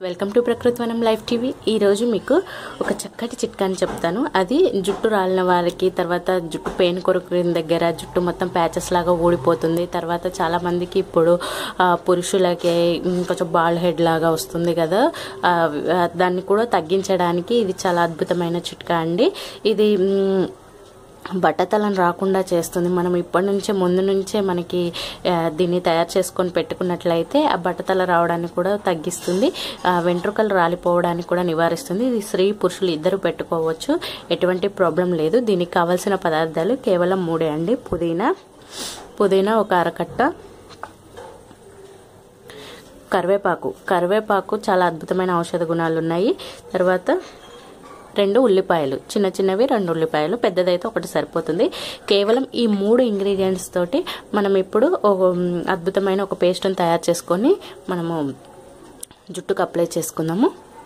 welcome to Prakruthivanam life TV ఈరోజు మీకు ఒక చక్కటి చిట్కాని చెప్తాను అది జుట్టు రాలిన వారికి తర్వాత జుట్టు పెయిన్ కొరకు దగ్గర జుట్టు మొత్తం ప్యాచెస్ లాగా ఊడిపోతుంది తర్వాత చాలా మందికి ఇప్పుడు ఆ, పురుషులకి ఉమ్, కొంచెం బాల్ హెడ్ లాగా వస్తుంది కదా ఆ, దాన్ని కూడా తగ్గించడానికి ఇది చాలా అద్భుతమైన చిట్కా అండి ఇది ఉమ్, బట్టతలను రాకుండా చేస్తుంది మనం ఇప్పటి నుంచే ముందు నుంచే మనకి ఆ, దీన్ని తయారు చేసుకొని పెట్టుకున్నట్లయితే ఆ బట్టతల రావడాన్ని కూడా తగ్గిస్తుంది ఆ, వెంట్రుకలు రాలిపోవడానికి కూడా నివారిస్తుంది ఇది స్త్రీ పురుషులు ఇద్దరు పెట్టుకోవచ్చు ఎటువంటి ప్రాబ్లం లేదు దీనికి కావాల్సిన పదార్థాలు కేవలం మూడే అండి పుదీనా పుదీనా ఒక అరకట్ట కరివేపాకు కరివేపాకు చాలా అద్భుతమైన ఔషధ గుణాలు ఉన్నాయి తర్వాత రెండు ఉల్లిపాయలు చిన్న చిన్నవి రెండు ఉల్లిపాయలు పెద్దదైతే ఒకటి సరిపోతుంది కేవలం ఈ మూడు ఇంగ్రీడియంట్స్ తోటి మనం ఇప్పుడు ఒక అద్భుతమైన ఒక పేస్ట్ని తయారు చేసుకొని మనము జుట్టుకు అప్లై చేసుకుందాము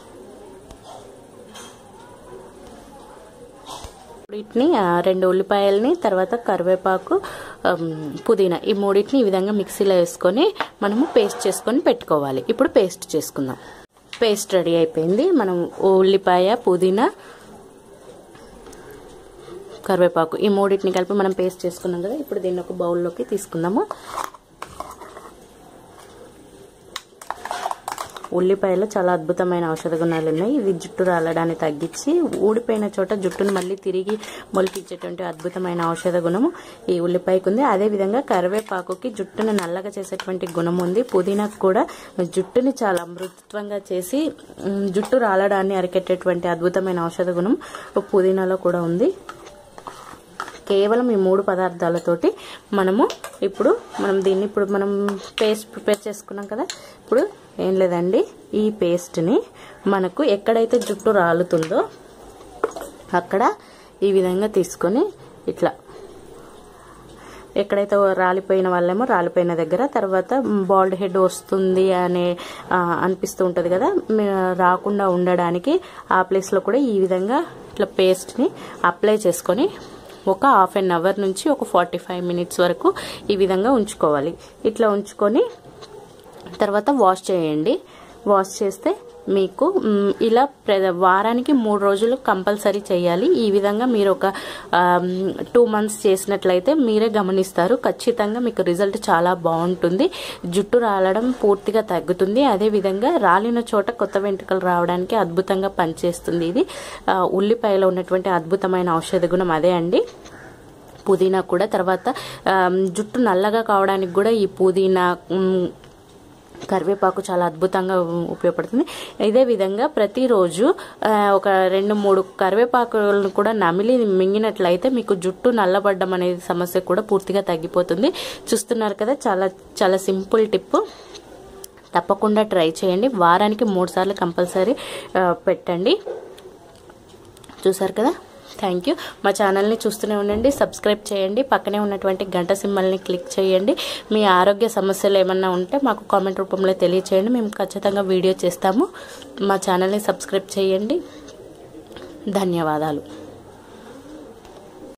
వీటిని ఆ, రెండు ఉల్లిపాయలని తర్వాత కరివేపాకు ఆమ్, పుదీనా ఈ మూడింటిని ఈ విధంగా మిక్సీలో వేసుకొని మనము పేస్ట్ చేసుకొని పెట్టుకోవాలి ఇప్పుడు పేస్ట్ చేసుకుందాం పేస్ట్ రెడీ అయిపోయింది మనం ఉల్లిపాయ పుదీనా కరివేపాకు ఈ మూడింటిని కలిపి మనం పేస్ట్ చేసుకున్నాం కదా ఇప్పుడు దీన్ని ఒక బౌల్లోకి తీసుకుందాము ఉల్లిపాయలో చాలా అద్భుతమైన ఔషధ గుణాలు ఉన్నాయి ఇది జుట్టు రాలడాన్ని తగ్గించి ఊడిపోయిన చోట జుట్టును మళ్ళీ తిరిగి మొలిపించేటువంటి అద్భుతమైన ఔషధ గుణము ఈ ఉల్లిపాయకు ఉంది అదే విధంగా కరివేపాకుకి జుట్టును నల్లగా చేసేటువంటి గుణం ఉంది పుదీనాకు కూడా జుట్టుని చాలా మృదుత్వంగా చేసి ఉమ్, జుట్టు రాలడాన్ని అరికెట్టేటువంటి అద్భుతమైన ఔషధ గుణం పుదీనాలో కూడా ఉంది కేవలం ఈ మూడు పదార్థాలతోటి మనము ఇప్పుడు మనం దీన్ని ఇప్పుడు మనం పేస్ట్ ప్రిపేర్ చేసుకున్నాం కదా ఇప్పుడు ఏం లేదండి ఈ పేస్ట్ని మనకు ఎక్కడైతే జుట్టు రాలుతుందో అక్కడ ఈ విధంగా తీసుకొని ఇట్లా ఎక్కడైతే రాలిపోయిన వాళ్ళేమో రాలిపోయిన దగ్గర తర్వాత బాల్డ్ హెడ్ వస్తుంది అనే ఆ, అనిపిస్తూ ఉంటుంది కదా మే- రాకుండా ఉండడానికి ఆ ప్లేస్లో కూడా ఈ విధంగా ఇట్లా పేస్ట్ని అప్లై చేసుకొని ఒక హాఫ్ అన్ అవర్ నుంచి ఒక ఫార్టీ ఫైవ్ మినిట్స్ వరకు ఈ విధంగా ఉంచుకోవాలి ఇట్లా ఉంచుకొని తర్వాత వాష్ చేయండి వాష్ చేస్తే మీకు మ్, ఇలా ప్ర- వారానికి మూడు రోజులు కంపల్సరీ చేయాలి ఈ విధంగా మీరు ఒక టూ మంత్స్ చేసినట్లయితే మీరే గమనిస్తారు ఖచ్చితంగా మీకు రిజల్ట్ చాలా బాగుంటుంది జుట్టు రాలడం పూర్తిగా తగ్గుతుంది అదే విధంగా రాలిన చోట కొత్త వెంట్రుకలు రావడానికి అద్భుతంగా పనిచేస్తుంది ఇది ఆ, ఉల్లిపాయలో ఉన్నటువంటి అద్భుతమైన ఔషధ గుణం అదే అండి పుదీనా కూడా తర్వాత ఆ, జుట్టు నల్లగా కావడానికి కూడా ఈ పుదీనా మ్, కరివేపాకు చాలా అద్భుతంగా ఉపయోగపడుతుంది ఇదే విధంగా ప్రతిరోజు ఆ, ఒక రెండు మూడు కరివేపాకులను కూడా నమిలి మింగినట్లయితే మీకు జుట్టు నల్లబడ్డం అనేది సమస్య కూడా పూర్తిగా తగ్గిపోతుంది చూస్తున్నారు కదా చాలా చాలా సింపుల్ టిప్ తప్పకుండా ట్రై చేయండి వారానికి మూడు సార్లు కంపల్సరీ ఆ, పెట్టండి చూసారు కదా థ్యాంక్ యూ మా ఛానల్ని చూస్తూనే ఉండండి సబ్స్క్రైబ్ చేయండి పక్కనే ఉన్నటువంటి గంట సింబల్ని క్లిక్ చేయండి మీ ఆరోగ్య సమస్యలు ఏమన్నా ఉంటే మాకు కామెంట్ రూపంలో తెలియచేయండి మేము ఖచ్చితంగా వీడియో చేస్తాము మా ఛానల్ని సబ్స్క్రైబ్ చేయండి ధన్యవాదాలు